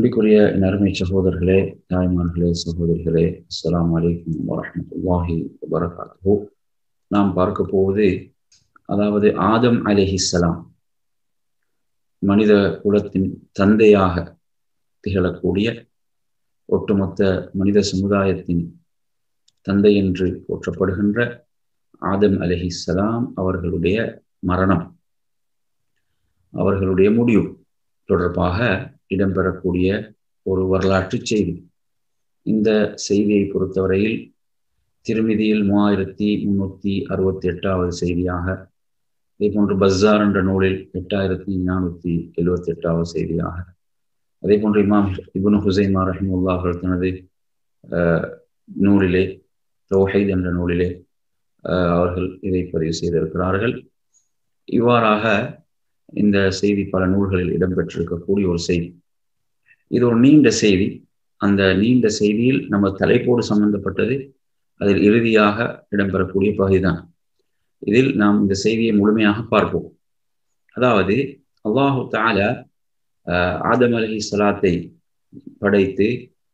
அன்பிற்குரிய நறுமை சகோதரர்களே தாய்மார்களே சகோதரிகளே அஸ்லாம் வலைக்கம் வரமத்துல்லாஹி வரகாத்தோ நாம் பார்க்க போவது அதாவது ஆதம் அலிஹிஸ்லாம் மனித குலத்தின் தந்தையாக திகழக்கூடிய ஒட்டுமொத்த மனித சமுதாயத்தின் தந்தை என்று போற்றப்படுகின்ற ஆதம் அலிஹிஸ்லாம் அவர்களுடைய மரணம் அவர்களுடைய முடிவு தொடர்பாக இடம்பெறக்கூடிய ஒரு வரலாற்று செய்தி இந்த செய்தியை பொறுத்தவரையில் திருமிதியில் மூவாயிரத்தி முன்னூற்றி அறுபத்தி எட்டாவது செய்தியாக இதே போன்று பஸ்ஸார் என்ற நூலில் எட்டாயிரத்தி நானூற்றி எழுபத்தி எட்டாவது செய்தியாக அதே போன்று இமாம் இபுன் ஹுசைமா ரஹிமுல்லா அவர்கள் தனது நூலிலே தௌஹைத் என்ற நூலிலே அவர்கள் இதை பதிவு செய்திருக்கிறார்கள் இவ்வாறாக இந்த செய்தி பல நூல்களில் இடம்பெற்றிருக்கக்கூடிய ஒரு செய்தி இது ஒரு நீண்ட செய்தி அந்த நீண்ட செய்தியில் நம்ம தலைப்போடு சம்பந்தப்பட்டது அதில் இறுதியாக இடம்பெறக்கூடிய பகுதிதான் இதில் நாம் இந்த செய்தியை முழுமையாக பார்ப்போம் அதாவது அல்லாஹு தால ஆதம் அலஹி சலாத்தை படைத்து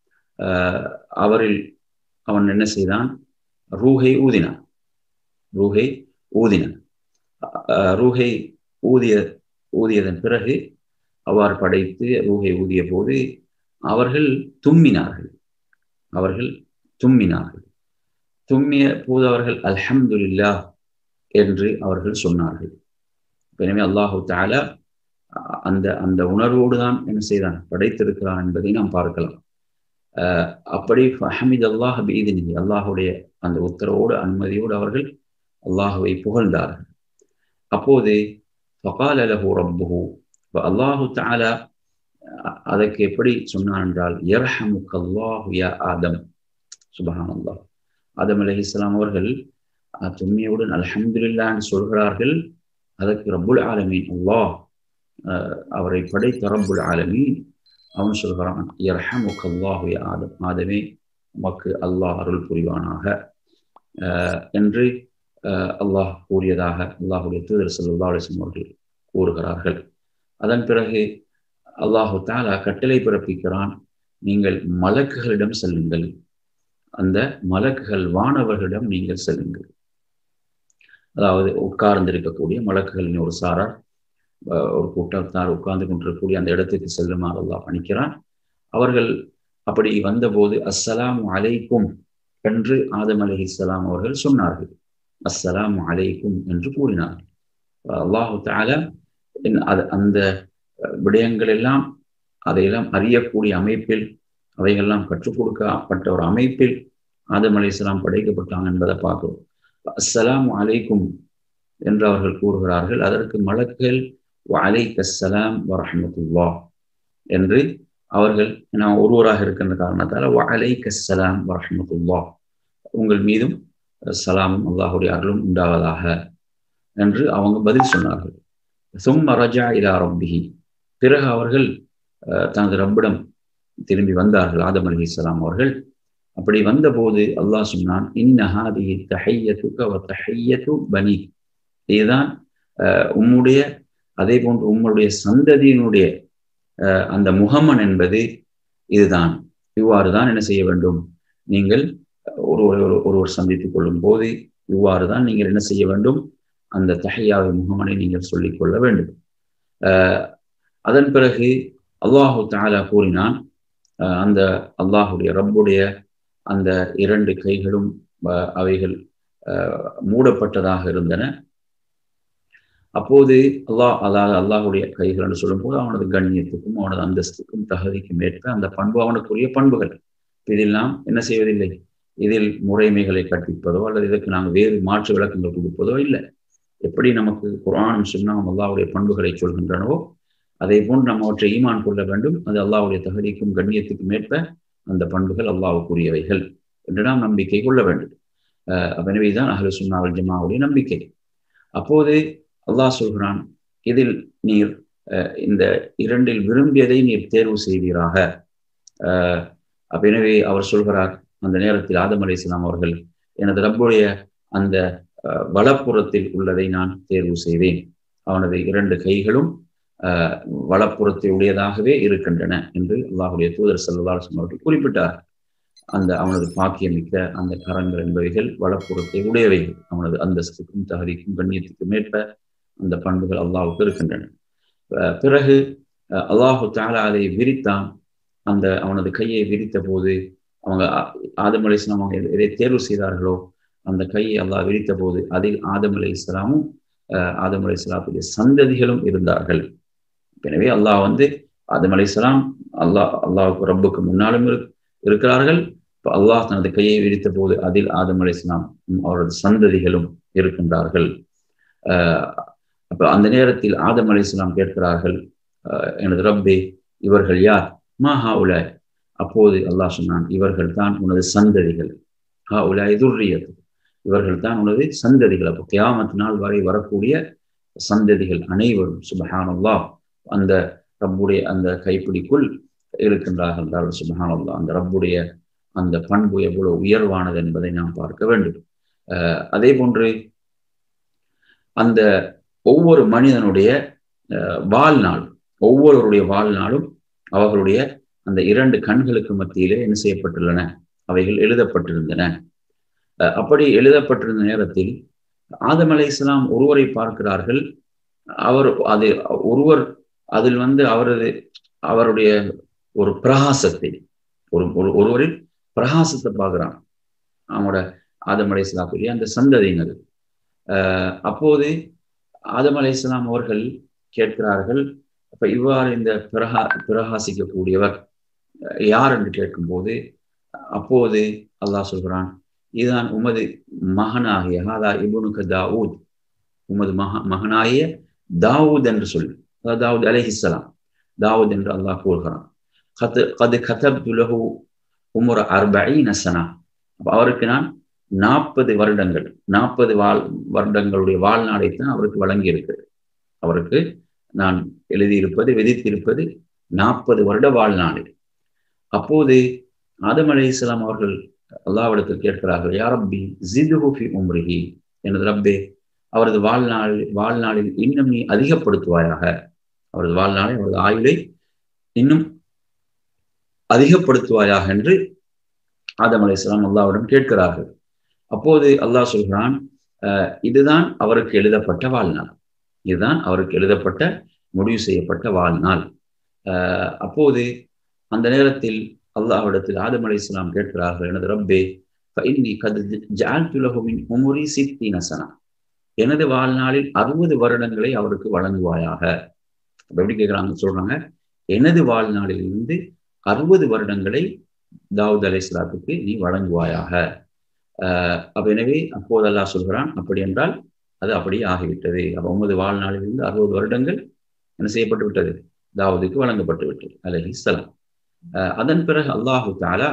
அவரில் அவன் என்ன செய்தான் ரூஹை ஊதினான் ரூஹை ஊதினான் ரூஹை ஊதிய ஊதியதன் பிறகு அவ்வாறு படைத்து ரூஹை ஊதிய போது அவர்கள் தும்மினார்கள் அவர்கள் தும்மினார்கள் தும்மிய போது அவர்கள் அல்ஹம்துல்லா என்று அவர்கள் சொன்னார்கள் எனவே அல்லாஹு தாலா அந்த அந்த உணர்வோடு தான் என்ன செய்தான் படைத்திருக்கிறான் என்பதை நாம் பார்க்கலாம் அப்படி ஹமீத் அல்லாஹ் பீதினி அல்லாஹுடைய அந்த உத்தரவோடு அனுமதியோடு அவர்கள் அல்லாஹுவை புகழ்ந்தார்கள் அப்போது ஃபகால லஹு ரப்புஹு அல்லாஹு தாலா அதற்கு எப்படி சொன்னான் என்றால் யர்ஹமுக் அல்லாஹு யா ஆதம் சுபஹான் அல்லாஹ் ஆதம் அலி இஸ்லாம் அவர்கள் தும்மியவுடன் அல்ஹம்துல்லா என்று சொல்கிறார்கள் அதற்கு ரப்புல் ஆலமீன் அல்லாஹ் அவரை படைத்த ரப்புல் ஆலமீன் அவன் சொல்கிறான் யர்ஹமுக் அல்லாஹு யா ஆதம் ஆதமே உமக்கு அல்லாஹ் அருள் புரிவானாக என்று அல்லாஹ் கூறியதாக அல்லாஹுடைய தூதர் சல்லா அலிஸ்லம் அவர்கள் கூறுகிறார்கள் அதன் பிறகு அல்லாஹு தாலா கட்டளை பிறப்பிக்கிறான் நீங்கள் மலக்குகளிடம் செல்லுங்கள் அந்த மலக்குகள் வானவர்களிடம் நீங்கள் செல்லுங்கள் அதாவது உட்கார்ந்திருக்கக்கூடிய மலக்குகளின் ஒரு சாரார் ஒரு கூட்டத்தார் உட்கார்ந்து கொண்டிருக்கக்கூடிய அந்த இடத்துக்கு செல்லுமாறு அல்லாஹ் பணிக்கிறான் அவர்கள் அப்படி வந்தபோது அஸ்ஸலாம் அலைக்கும் என்று ஆதம் அலி இஸ்லாம் அவர்கள் சொன்னார்கள் அஸ்ஸலாம் அலைக்கும் என்று கூறினார் அல்லாஹு தாலா அந்த விடயங்கள் எல்லாம் அதையெல்லாம் அறியக்கூடிய அமைப்பில் அவைகள்லாம் கற்றுக் கொடுக்கப்பட்ட ஒரு அமைப்பில் ஆதம் அலி இஸ்லாம் படைக்கப்பட்டாங்க என்பதை பார்க்கிறோம் அஸ்ஸலாம் அலைக்கும் என்று அவர்கள் கூறுகிறார்கள் அதற்கு மலக்குகள் அலைக் அஸ்ஸலாம் வரஹமத்துல்லா என்று அவர்கள் நான் ஒருவராக இருக்கின்ற காரணத்தால் அலைக் அஸ்ஸலாம் வரஹமத்துல்லா உங்கள் மீதும் சலாமும் அல்லாஹுடைய அருளும் உண்டாவதாக என்று அவங்க பதில் சொன்னார்கள் சும்ம ரஜா இலா ரப்பிஹி பிறகு அவர்கள் தனது ரப்பிடம் திரும்பி வந்தார்கள் ஆதம் அலி இஸ்லாம் அவர்கள் அப்படி வந்தபோது அல்லாஹ் சொன்னான் இன்னஹாதி தஹையத்துக்க வ தஹையத்து பனி இதுதான் உம்முடைய அதே போன்று உம்முடைய சந்ததியினுடைய அந்த முகமன் என்பது இதுதான் இவ்வாறு தான் என்ன செய்ய வேண்டும் நீங்கள் ஒருவர் ஒருவர் சந்தித்துக் கொள்ளும் போது இவ்வாறு தான் நீங்கள் என்ன செய்ய வேண்டும் அந்த தஹையாவை முகமனை நீங்கள் சொல்லிக் கொள்ள வேண்டும் அதன் பிறகு அல்லாஹு தாலா கூறினான் அந்த அல்லாஹுடைய ரப்புடைய அந்த இரண்டு கைகளும் அவைகள் மூடப்பட்டதாக இருந்தன அப்போது அல்லாஹ் அதாவது அல்லாஹுடைய கைகள் என்று சொல்லும்போது அவனது கண்ணியத்துக்கும் அவனது அந்தஸ்துக்கும் தகுதிக்கும் ஏற்ப அந்த பண்பு அவனுக்குரிய பண்புகள் இதில் நாம் என்ன செய்வதில்லை இதில் முறைமைகளை கற்பிப்பதோ அல்லது இதற்கு நாங்கள் வேறு மாற்று விளக்கங்கள் கொடுப்பதோ இல்லை எப்படி நமக்கு குரானும் சொன்னால் அல்லாவுடைய பண்புகளை சொல்கின்றனவோ அதே போன்று நம்ம அவற்றை ஈமான் கொள்ள வேண்டும் அது அல்லாவுடைய தகுதிக்கும் கண்ணியத்துக்கும் ஏற்ப அந்த பண்புகள் அல்லாவுக்குரியவைகள் என்று நாம் நம்பிக்கை கொள்ள வேண்டும் எனவேதான் அகல சுன்னாவல் ஜமாவுடைய நம்பிக்கை அப்போது அல்லாஹ் சொல்கிறான் இதில் நீர் இந்த இரண்டில் விரும்பியதை நீர் தேர்வு செய்வீராக எனவே அவர் சொல்கிறார் அந்த நேரத்தில் ஆதம் அலி இஸ்லாம் அவர்கள் எனது ரப்புடைய அந்த வலப்புறத்தில் உள்ளதை நான் தேர்வு செய்வேன் அவனது இரண்டு கைகளும் வளப்புறத்தை உடையதாகவே இருக்கின்றன என்று அல்லாஹுடைய தூதர் செல்லதாசம் அவர்கள் குறிப்பிட்டார் அந்த அவனது பாக்கியமிக்க அந்த கரங்கள் என்பவைகள் வளப்புறத்தை உடையவைகள் அவனது அந்தஸ்துக்கும் தகுதிக்கும் கண்ணியத்துக்கும் ஏற்ப அந்த பண்புகள் அல்லாவுக்கு இருக்கின்றன பிறகு அல்லாஹு தாலா அதை விரித்தான் அந்த அவனது கையை விரித்த போது அவங்க ஆதம் அலி இஸ்லாம் அவங்க எதை தேர்வு செய்தார்களோ அந்த கையை அல்லாஹ் விரித்த போது அதில் ஆதம் அலி இஸ்லாமும் ஆதம் அலி இஸ்லாத்துடைய சந்ததிகளும் இருந்தார்கள் எனவே அல்லாஹ் வந்து ஆதம் அலி இஸ்லாம் அல்லாஹ் அல்லாஹுக்கு ரப்புக்கு முன்னாலும் இருக்கிறார்கள் இப்போ அல்லாஹ் தனது கையை விரித்த போது அதில் ஆதம் அலி இஸ்லாம் அவரது சந்ததிகளும் இருக்கின்றார்கள் அப்ப அந்த நேரத்தில் ஆதம் அலி இஸ்லாம் கேட்கிறார்கள் எனது ரப்பே இவர்கள் யார் மா ஹா உலாய் அப்போது அல்லாஹ் சொன்னான் இவர்கள் தான் உனது சந்ததிகள் ஹா உலாய் துர்ரியது இவர்கள் தான் உனது சந்ததிகள் அப்போ கியாமத் நாள் வரை வரக்கூடிய சந்ததிகள் அனைவரும் சுபஹானல்லா அந்த ரப்புடைய அந்த கைப்பிடிக்குள் இருக்கின்றார்கள் என்றால் சுபஹானல்லா அந்த ரப்புடைய அந்த பண்பு எவ்வளவு உயர்வானது என்பதை நாம் பார்க்க வேண்டும் அதே போன்று அந்த ஒவ்வொரு மனிதனுடைய வாழ்நாள் ஒவ்வொருவருடைய வாழ்நாளும் அவர்களுடைய அந்த இரண்டு கண்களுக்கு மத்தியிலே என்ன செய்யப்பட்டுள்ளன அவைகள் எழுதப்பட்டிருந்தன அப்படி எழுதப்பட்டிருந்த நேரத்தில் ஆதம் அலை இஸ்லாம் ஒருவரை பார்க்கிறார்கள் அவர் அது ஒருவர் அதில் வந்து அவரது அவருடைய ஒரு பிரகாசத்தை ஒரு ஒருவரின் பிரகாசத்தை பார்க்கிறான் அவங்களோட ஆதம் அலை இஸ்லாத்துடைய அந்த சந்ததியினர் அப்போது ஆதம் அலை இஸ்லாம் அவர்கள் கேட்கிறார்கள் அப்ப இவ்வாறு இந்த பிரகா பிரகாசிக்கக்கூடியவர் யார் என்று கேட்கும்போது அப்போது அல்லாஹ் சொல்கிறான் இதுதான் உமது மகனாகிய ஹாதா இபுனுக்கு தாவூத் உமது மக மகனாகிய தாவூத் என்று சொல்லி தாவூத் அலஹிஸ்லாம் தாவூத் என்று அல்லாஹ் கூறுகிறான் கது கது கதப் துலகு உமுர அர்பை நசனா அவருக்கு நான் நாற்பது வருடங்கள் நாற்பது வாழ் வருடங்களுடைய வாழ்நாளைத்தான் அவருக்கு வழங்கி இருக்கு அவருக்கு நான் எழுதியிருப்பது விதித்திருப்பது நாற்பது வருட வாழ்நாளில் அப்போது ஆதம் அலி இஸ்லாம் அவர்கள் அல்லாவிடத்தில் கேட்கிறார்கள் யாரப்பி ஜிதுஹி உம்ரிஹி எனது ரப்பே அவரது வாழ்நாள் வாழ்நாளில் இன்னும் நீ அதிகப்படுத்துவாயாக அவரது வாழ்நாளை அவரது ஆயுளை இன்னும் அதிகப்படுத்துவாயாக என்று ஆதம் அலி இஸ்லாம் அல்லாவிடம் கேட்கிறார்கள் அப்போது அல்லாஹ் சொல்கிறான் இதுதான் அவருக்கு எழுதப்பட்ட வாழ்நாள் இதுதான் அவருக்கு எழுதப்பட்ட முடிவு செய்யப்பட்ட வாழ்நாள் அப்போது அந்த நேரத்தில் அல்லாஹ்விடத்தில் ஆதம் அலி இஸ்லாம் கேட்கிறார்கள் எனது ரப்பே இன்னி கது ஜால் துலகுமின் உமுரி சித்தி நசனா எனது வாழ்நாளில் அறுபது வருடங்களை அவருக்கு வழங்குவாயாக எப்படி கேட்கிறாங்க சொல்றாங்க எனது வாழ்நாளில் இருந்து அறுபது வருடங்களை தாவூத் அலி இஸ்லாத்துக்கு நீ வழங்குவாயாக அப்ப எனவே அப்போது அல்லாஹ் சொல்கிறான் அப்படி என்றால் அது அப்படியே ஆகிவிட்டது அப்ப ஒன்பது வாழ்நாளில் இருந்து அறுபது வருடங்கள் என்ன செய்யப்பட்டு விட்டது தாவூதுக்கு வழங்கப்பட்டு விட்டது அலஹி இஸ்லாம் அதன் பிறகு அல்லாஹு தாலா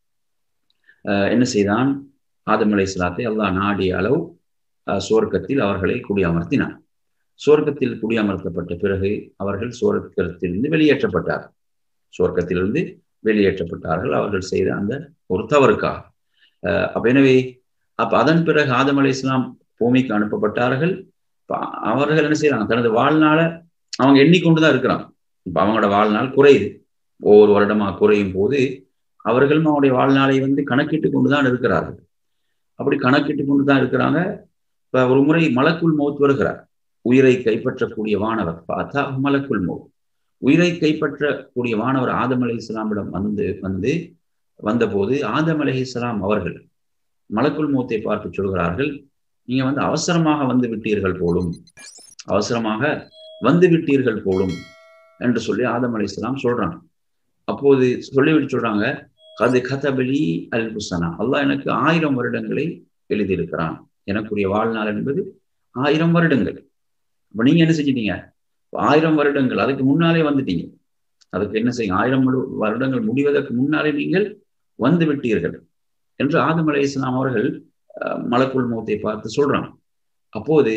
என்ன செய்தான் ஆதம் அலை இஸ்லாத்தை அல்லாஹ் நாடிய அளவு சுவர்க்கத்தில் அவர்களை குடியமர்த்தினார் சுவர்க்கத்தில் குடியமர்த்தப்பட்ட பிறகு அவர்கள் சுவர்க்கத்திலிருந்து வெளியேற்றப்பட்டார் சுவர்க்கத்திலிருந்து வெளியேற்றப்பட்டார்கள் அவர்கள் செய்த அந்த ஒரு தவறுக்காக அப்ப எனவே அப்ப அதன் பிறகு ஆதம் அலை இஸ்லாம் பூமிக்கு அனுப்பப்பட்டார்கள் அவர்கள் என்ன செய்யறாங்க தனது வாழ்நாள அவங்க எண்ணிக்கொண்டுதான் இருக்கிறாங்க இப்ப அவங்களோட வாழ்நாள் குறையுது ஒவ்வொரு வருடமா குறையும் போது அவர்களும் அவங்களுடைய வாழ்நாளை வந்து கணக்கிட்டு கொண்டுதான் இருக்கிறார்கள் அப்படி கணக்கிட்டு கொண்டுதான் இருக்கிறாங்க இப்ப ஒரு முறை மலக்குள் மௌத் வருகிறார் உயிரை கைப்பற்றக்கூடிய வானவர் பார்த்தா மலக்குள் மௌத் உயிரை கைப்பற்றக்கூடிய வானவர் ஆதம் அலி இஸ்லாமிடம் வந்து வந்து வந்தபோது ஆதம் அலி இஸ்லாம் அவர்கள் மலக்குள் மௌத்தை பார்த்து சொல்கிறார்கள் நீங்க வந்து அவசரமாக வந்து விட்டீர்கள் போலும் அவசரமாக வந்து விட்டீர்கள் போலும் என்று சொல்லி ஆதம் அலி இஸ்லாம் சொல்றாங்க அப்போது சொல்லிவிட்டு சொல்றாங்க கது கதபலி அல் புசனா அல்லாஹ் எனக்கு ஆயிரம் வருடங்களை எழுதியிருக்கிறான் எனக்குரிய வாழ்நாள் என்பது ஆயிரம் வருடங்கள் அப்ப நீங்க என்ன செஞ்சிட்டீங்க ஆயிரம் வருடங்கள் அதுக்கு முன்னாலே வந்துட்டீங்க அதுக்கு என்ன செய்யுங்க ஆயிரம் வருடங்கள் முடிவதற்கு முன்னாலே நீங்கள் வந்து விட்டீர்கள் என்று ஆதம் அலை இஸ்லாம் அவர்கள் மலக்குள் மௌத்தை பார்த்து சொல்றான் அப்போது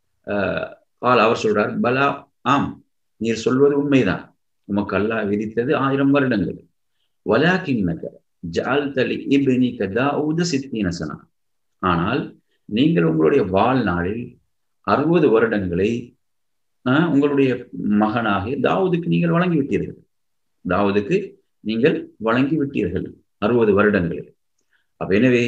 கால் அவர் சொல்றார் பலா ஆம் நீர் சொல்வது உண்மைதான் உமக்கு அல்லாஹ் விதித்தது ஆயிரம் வருடங்கள் வலாக்கின்னக ஜால் தலி இபினி கதாவுத சித்தினசனா ஆனால் நீங்கள் உங்களுடைய வாழ்நாளில் அறுபது வருடங்களை உங்களுடைய மகனாகிய தாவூதுக்கு நீங்கள் வழங்கி விட்டீர்கள் தாவூதுக்கு நீங்கள் வழங்கி விட்டீர்கள் அறுபது வருடங்கள் அப்ப எனவே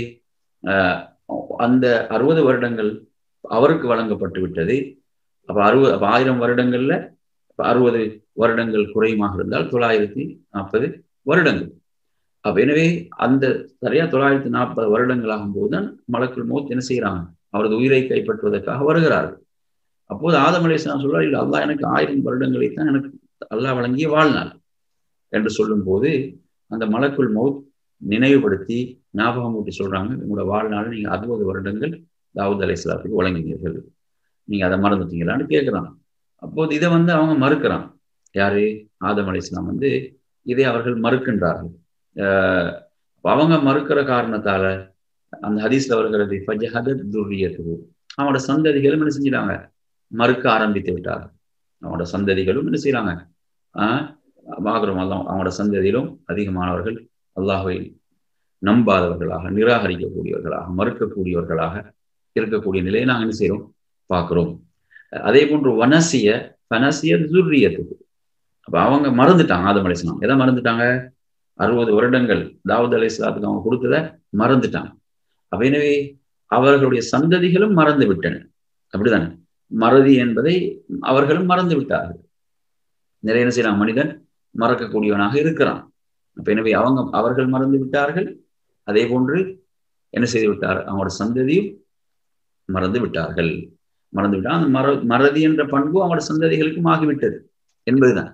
அந்த அறுபது வருடங்கள் அவருக்கு வழங்கப்பட்டு விட்டது அப்ப அறுபது அப்ப ஆயிரம் வருடங்கள்ல அறுபது வருடங்கள் குறையுமாக இருந்தால் தொள்ளாயிரத்தி நாற்பது வருடங்கள் அப்ப எனவே அந்த சரியா தொள்ளாயிரத்தி நாற்பது வருடங்கள் ஆகும் போதுதான் மலக்குள் மௌத் என்ன செய்யறாங்க அவரது உயிரை கைப்பற்றுவதற்காக வருகிறார்கள் அப்போது ஆதம் அலிஸ்லாம் சொல்றார் இல்லை அல்லாஹ் எனக்கு ஆயிரம் வருடங்களை தான் எனக்கு அல்லாஹ் வழங்கிய வாழ்நாள் என்று சொல்லும் போது அந்த மலக்குள் மௌத் நினைவுபடுத்தி ஞாபகம் ஊட்டி சொல்றாங்க உங்களோட வாழ்நாள் நீங்க அறுபது வருடங்கள் தாவூத் அலி இஸ்லாத்துக்கு வழங்கினீர்கள் நீங்க அதை மறந்துட்டீங்களான்னு கேட்கிறான் அப்போது இதை வந்து அவங்க மறுக்கிறான் யாரு ஆதம் அலி இஸ்லாம் வந்து இதை அவர்கள் மறுக்கின்றார்கள் அவங்க மறுக்கிற காரணத்தால அந்த ஹதீஸ்ல வருகிறது ஃபஜஹதத் துர்ரியத்து அவனோட சந்ததிகளும் என்ன செஞ்சிட்டாங்க மறுக்க ஆரம்பித்து விட்டார்கள் அவனோட சந்ததிகளும் என்ன செய்யறாங்க ஆஹ் பாக்குறோம் அல்லாம் அவனோட சந்ததியிலும் அதிகமானவர்கள் அல்லாஹை நம்பாதவர்களாக நிராகரிக்கக்கூடியவர்களாக மறுக்கக்கூடியவர்களாக இருக்கக்கூடிய நிலையை நாங்கள் என்ன செய்யறோம் பார்க்கிறோம் அதே போன்று வனசிய பனசிய துர்ரியத்துக்கு அப்ப அவங்க மறந்துட்டாங்க ஆதம் அலிஸ்லாம் எதை மறந்துட்டாங்க அறுபது வருடங்கள் தாவூத் அலி இஸ்லாத்துக்கு அவங்க கொடுத்தத மறந்துட்டாங்க அப்ப எனவே அவர்களுடைய சந்ததிகளும் மறந்து விட்டன அப்படிதானே மறதி என்பதை அவர்களும் மறந்து விட்டார்கள் நிறைய என்ன செய்யலாம் மனிதன் மறக்கக்கூடியவனாக இருக்கிறான் அப்ப எனவே அவங்க அவர்கள் மறந்து விட்டார்கள் அதே போன்று என்ன செய்து விட்டார் அவங்களோட சந்ததியும் மறந்து விட்டார்கள் மறந்து விட்டால் அந்த மற மறதி என்ற பண்பு அவங்களோட சந்ததிகளுக்கும் ஆகிவிட்டது என்பதுதான்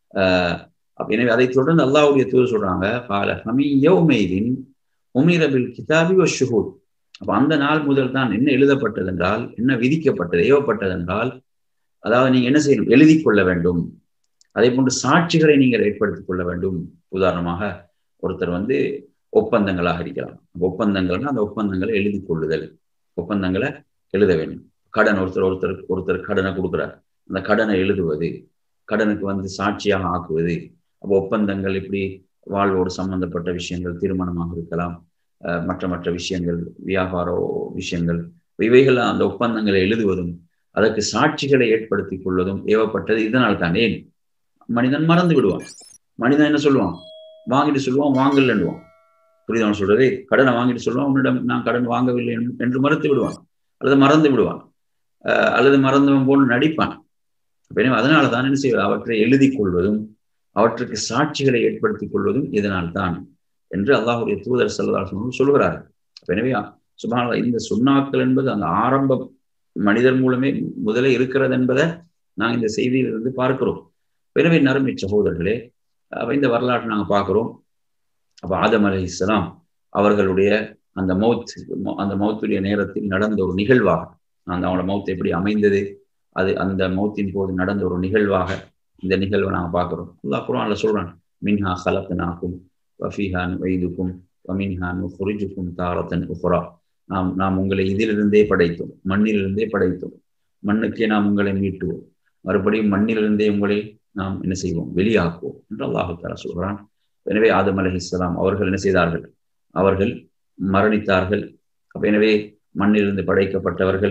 ஆஹ் எனவே அதை தொடர்ந்து அல்லாவுடைய தூர் சொல்றாங்க பால ஹமியௌமைதின் உமிரபில் கிதாபி ஒ ஷுஹூத் அப்ப அந்த நாள் முதல் தான் என்ன எழுதப்பட்டது என்றால் என்ன விதிக்கப்பட்டது ஏவப்பட்டது என்றால் அதாவது நீங்க என்ன செய்யணும் எழுதி கொள்ள வேண்டும் அதே போன்று சாட்சிகளை நீங்கள் ஏற்படுத்திக் கொள்ள வேண்டும் உதாரணமாக ஒருத்தர் வந்து ஒப்பந்தங்களாக இருக்கலாம் ஒப்பந்தங்கள்னா அந்த ஒப்பந்தங்களை எழுதி கொள்ளுதல் ஒப்பந்தங்களை எழுத வேண்டும் கடன் ஒருத்தர் ஒருத்தர் ஒருத்தர் கடனை கொடுக்குறார் அந்த கடனை எழுதுவது கடனுக்கு வந்து சாட்சியாக ஆக்குவது அப்போ ஒப்பந்தங்கள் இப்படி வாழ்வோடு சம்பந்தப்பட்ட விஷயங்கள் திருமணமாக இருக்கலாம் மற்ற மற்ற விஷயங்கள் வியாபார விஷயங்கள் இவைகள் அந்த ஒப்பந்தங்களை எழுதுவதும் அதற்கு சாட்சிகளை ஏற்படுத்தி கொள்வதும் ஏவப்பட்டது இதனால் தான் ஏன் மனிதன் மறந்து விடுவான் மனிதன் என்ன சொல்லுவான் வாங்கிட்டு சொல்லுவான் வாங்கலன்னுவான் புரியுதா சொல்றது கடனை வாங்கிட்டு சொல்லுவான் உன்னிடம் நான் கடன் வாங்கவில்லை என்று மறுத்து விடுவான் அல்லது மறந்து விடுவான் அல்லது மறந்தவன் போல் நடிப்பான் எனவே அதனால தான் என்ன செய்வது அவற்றை எழுதி கொள்வதும் அவற்றுக்கு சாட்சிகளை ஏற்படுத்திக் கொள்வதும் இதனால் தான் என்று அல்லாஹுடைய தூதர் செல்லதாசனும் சொல்கிறார்கள் எனவே சுபான இந்த சுண்ணாக்கள் என்பது அந்த ஆரம்ப மனிதர் மூலமே முதலே இருக்கிறது என்பதை நாங்கள் இந்த செய்தியிலிருந்து பார்க்கிறோம் எனவே நறுமை சகோதரர்களே இந்த வரலாற்றை நாங்கள் பார்க்கிறோம் அப்ப ஆதம் அலி இஸ்லாம் அவர்களுடைய அந்த மௌத் அந்த மௌத்துடைய நேரத்தில் நடந்த ஒரு நிகழ்வாக அந்த அவங்களோட மௌத் எப்படி அமைந்தது அது அந்த மௌத்தின் போது நடந்த ஒரு நிகழ்வாக இந்த நிகழ்வை நாங்கள் பார்க்கிறோம் அல்லா குரான்ல சொல்றான் மின்ஹா ஹலத்னாக்கும் வஃபிஹான் வைதுக்கும் வமின்ஹான் ஃபுரிஜுக்கும் தாரத்தன் உஃபரா நாம் நாம் உங்களை இதிலிருந்தே படைத்தோம் மண்ணிலிருந்தே படைத்தோம் மண்ணுக்கே நாம் உங்களை மீட்டுவோம் மறுபடியும் மண்ணிலிருந்தே உங்களை நாம் என்ன செய்வோம் வெளியாக்குவோம் என்று அல்லாஹு தாலா சொல்கிறான் எனவே ஆதம் அலி இஸ்லாம் அவர்கள் என்ன செய்தார்கள் அவர்கள் மரணித்தார்கள் எனவே மண்ணிலிருந்து படைக்கப்பட்டவர்கள்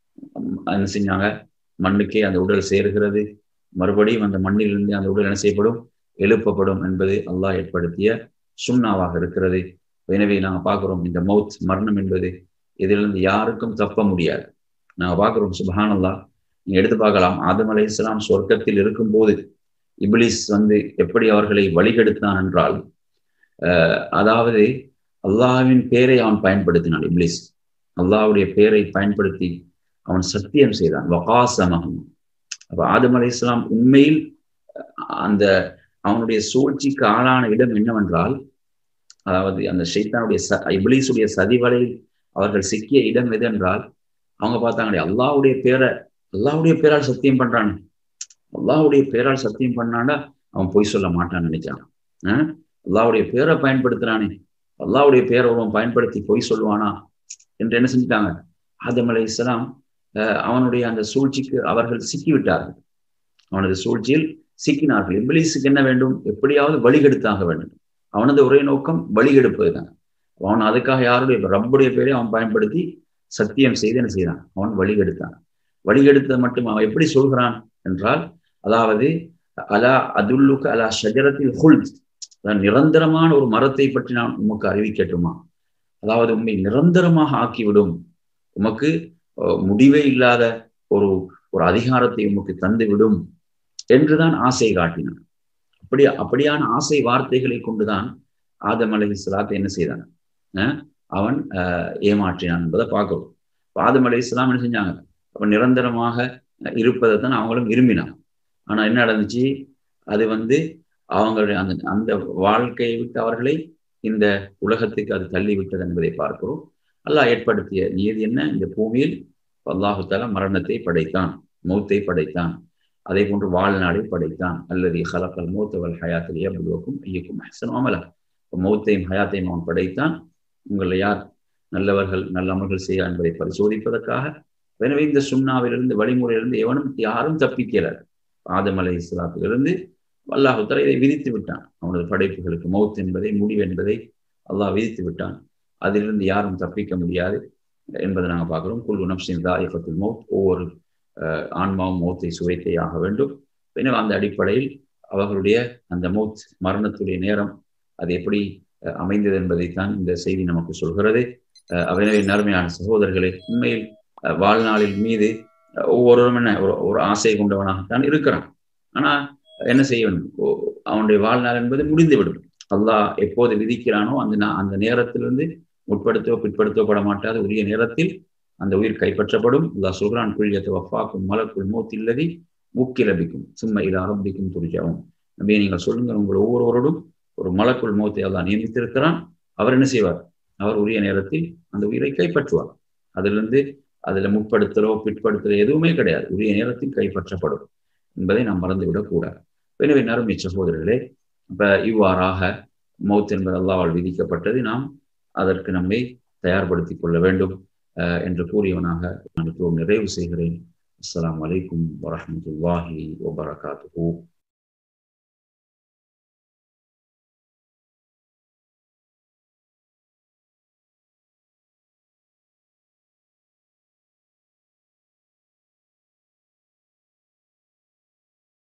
என்ன செஞ்சாங்க மண்ணுக்கே அந்த உடல் சேர்கிறது மறுபடியும் அந்த மண்ணிலிருந்து அந்த உடல் என்ன செய்யப்படும் எழுப்பப்படும் என்பது அல்லாஹ் ஏற்படுத்திய சுண்ணாவாக இருக்கிறது எனவே நாங்கள் பார்க்கிறோம் இந்த மவுத் மரணம் என்பது இதிலிருந்து யாருக்கும் தப்ப முடியாது நாங்கள் பார்க்கிறோம் சுபஹான் அல்லா நீங்க எடுத்து பார்க்கலாம் ஆதம் அலை இஸ்லாம் சொர்க்கத்தில் இருக்கும் போது இப்லிஸ் வந்து எப்படி அவர்களை வழிகெடுத்தான் என்றால் அதாவது அல்லாஹ்வின் பேரை அவன் பயன்படுத்தினான் இப்லிஸ் அல்லாஹ்வுடைய பேரை பயன்படுத்தி அவன் சத்தியம் செய்தான் வகாசமகம் அப்ப ஆதம் அலை இஸ்லாம் உண்மையில் அந்த அவனுடைய சூழ்ச்சிக்கு ஆளான இடம் என்னவென்றால் அதாவது அந்த ஷைத்தானுடைய ச இபிலீஸுடைய சதிவலையில் அவர்கள் சிக்கிய இடம் எது என்றால் அவங்க பார்த்தாங்க அல்லாவுடைய பேரை அல்லாவுடைய பேரால் சத்தியம் பண்றானே அல்லாவுடைய பேரால் சத்தியம் பண்ணாண்டா அவன் பொய் சொல்ல மாட்டான்னு நினைச்சான் அல்லாவுடைய பேரை பயன்படுத்துறானே அல்லாவுடைய பேரை அவன் பயன்படுத்தி பொய் சொல்லுவானா என்று என்ன செஞ்சுட்டாங்க ஆதம் அலை இஸ்லாம் அவனுடைய அந்த சூழ்ச்சிக்கு அவர்கள் சிக்கிவிட்டார்கள் அவனது சூழ்ச்சியில் சிக்கினார்கள் இபிலிஸுக்கு என்ன வேண்டும் எப்படியாவது வழிகெடுத்தாக வேண்டும் அவனது ஒரே நோக்கம் வழிகெடுப்பது தான் அவன் அதுக்காக யாருடைய ரப்புடைய பேரை அவன் பயன்படுத்தி சத்தியம் செய்து என்ன செய்தான் அவன் வழிகெடுத்தான் வழிகெடுத்தது மட்டும் அவன் எப்படி சொல்கிறான் என்றால் அதாவது அலா அதுல்லுக்கு அலா ஷஜரத்தில் ஹுல் நிரந்தரமான ஒரு மரத்தை பற்றி நான் உமக்கு அறிவிக்கட்டுமா அதாவது உண்மை நிரந்தரமாக ஆக்கிவிடும் உமக்கு முடிவே இல்லாத ஒரு ஒரு அதிகாரத்தை உமக்கு தந்துவிடும் என்றுதான் ஆசை காட்டினான் அப்படி அப்படியான ஆசை வார்த்தைகளை கொண்டுதான் ஆதம் அலி இஸ்லாத்தை என்ன செய்தான் அவன் ஏமாற்றினான் என்பதை பார்க்கிறோம் ஆதம் அலி இஸ்லாம் என்ன செஞ்சாங்க அவன் நிரந்தரமாக இருப்பதை தான் அவங்களும் விரும்பினான் ஆனா என்ன நடந்துச்சு அது வந்து அவங்களுடைய அந்த அந்த வாழ்க்கையை விட்டு அவர்களை இந்த உலகத்துக்கு அது தள்ளி விட்டது என்பதை பார்க்கிறோம் அல்லாஹ் ஏற்படுத்திய நியதி என்ன இந்த பூமியில் அல்லாஹுத்தால மரணத்தை படைத்தான் மௌத்தை படைத்தான் அதே போன்று வாழ்நாளை படைத்தான் அல்லது ஹலக்கல் மூத்தவல் ஹயாத்தில் எவ்வளவுக்கும் ஐயக்கும் ஹசன் அமலா மௌத்தையும் ஹயாத்தையும் அவன் படைத்தான் உங்களை யார் நல்லவர்கள் நல்ல அமல்கள் செய்ய என்பதை பரிசோதிப்பதற்காக எனவே இந்த சுண்ணாவிலிருந்து வழிமுறையிலிருந்து எவனும் யாரும் தப்பிக்கிறார் ஆதம் அலை இஸ்லாத்திலிருந்து அல்லாஹுத்தலா இதை விதித்து விட்டான் அவனது படைப்புகளுக்கு மௌத் என்பதை முடிவு என்பதை அல்லாஹ் விதித்து விட்டான் அதிலிருந்து யாரும் தப்பிக்க முடியாது என்பதை நாங்கள் பார்க்கிறோம் குல்லு நப்சின் தாயகத்தில் மௌத் ஒவ்வொரு ஆன்மாவும் மௌத்தை சுவைத்தே ஆக வேண்டும் எனவே அந்த அடிப்படையில் அவர்களுடைய அந்த மௌத் மரணத்துடைய நேரம் அது எப்படி அமைந்தது என்பதைத்தான் இந்த செய்தி நமக்கு சொல்கிறது எனவே நேர்மையான சகோதரர்களே உண்மையில் வாழ்நாளில் மீது ஒவ்வொருவரும் என்ன ஒரு ஒரு ஆசை கொண்டவனாகத்தான் இருக்கிறான் ஆனா என்ன செய்ய வேண்டும் அவனுடைய வாழ்நாள் என்பது முடிந்துவிடும் அல்லாஹ் எப்போது விதிக்கிறானோ அந்த அந்த நேரத்திலிருந்து முற்படுத்தவோ பிற்படுத்தப்பட மாட்டாத உரிய நேரத்தில் அந்த உயிர் கைப்பற்றப்படும் அல்லாஹ் சொல்கிறான் குழியத்தை வஃபாக்கும் மலக்குள் மூத்தில்லதி மூக்கிலபிக்கும் சும்மா இல ஆரம்பிக்கும் துரிஜாவும் நம்பியை நீங்கள் சொல்லுங்கள் உங்கள் ஒவ்வொருவரோடும் ஒரு மலக்குள் மௌத்தை அல்லாஹ் நியமித்திருக்கிறான் அவர் என்ன செய்வார் அவர் உரிய நேரத்தில் அந்த உயிரை கைப்பற்றுவார் அதிலிருந்து அதுல முற்படுத்தலோ பிற்படுத்தலோ எதுவுமே கிடையாது உரிய நேரத்தில் கைப்பற்றப்படும் என்பதை நாம் மறந்துவிடக் கூடாது எனவே நறுமை சகோதரர்களே இப்ப இவ்வாறாக மௌத் என்பது அல்லாவால் விதிக்கப்பட்டது நாம் அதற்கு நம்மை தயார்படுத்திக் கொள்ள வேண்டும் என்று கூறியவனாக நான் இப்போ நிறைவு செய்கிறேன் அஸ்லாம் வலைக்கும் வரமத்துல்லாஹி வபரகாத்து